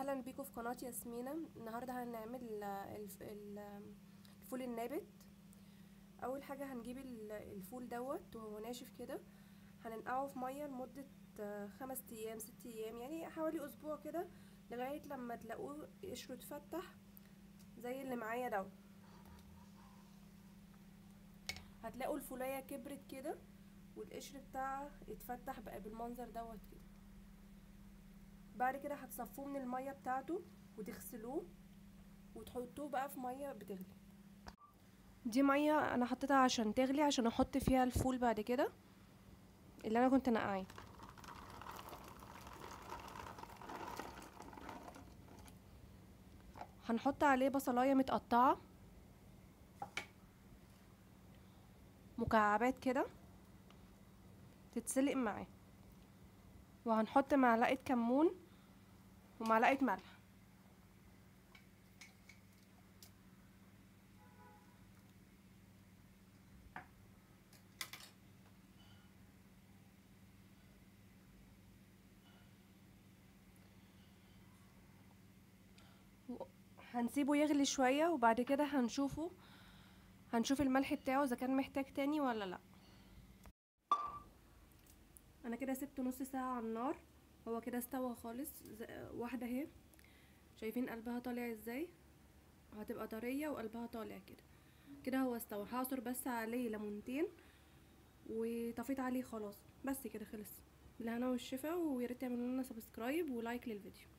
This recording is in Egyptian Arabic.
اهلا بيكم في قناه ياسمينة النهارده هنعمل ال- الف- ال- الفول النابت اول حاجه هنجيب ال- الفول دوت وهو ناشف كده هننقعه في ميه لمده آه، خمس ايام ست ايام يعني حوالي اسبوع كده لغايه لما تلاقوه قشره اتفتح زي اللي معايا دوت هتلاقوا الفولية كبرت كده والقشر بتاعها اتفتح بقى بالمنظر دوت كده بعد كده هتصفوه من الميه بتاعته وتغسلوه وتحطوه بقى في ميه بتغلي دي ميه انا حطيتها عشان تغلي عشان احط فيها الفول بعد كده اللي انا كنت نقعاه هنحط عليه بصلايه متقطعه مكعبات كده تتسلق معاه وهنحط معلقه كمون ومعلقه ملح هنسيبه يغلي شويه وبعد كده هنشوفه هنشوف الملح بتاعه اذا كان محتاج تاني ولا لا انا كده سبته نص ساعه على النار هو كده استوى خالص واحده اهي شايفين قلبها طالع ازاي هتبقى طريه وقلبها طالع كده كده هو استوى هعصر بس عليه ليمونتين وطفيت عليه خلاص بس كده خلص بالهنا والشفا ويا ريت تعملوا لنا سبسكرايب ولايك للفيديو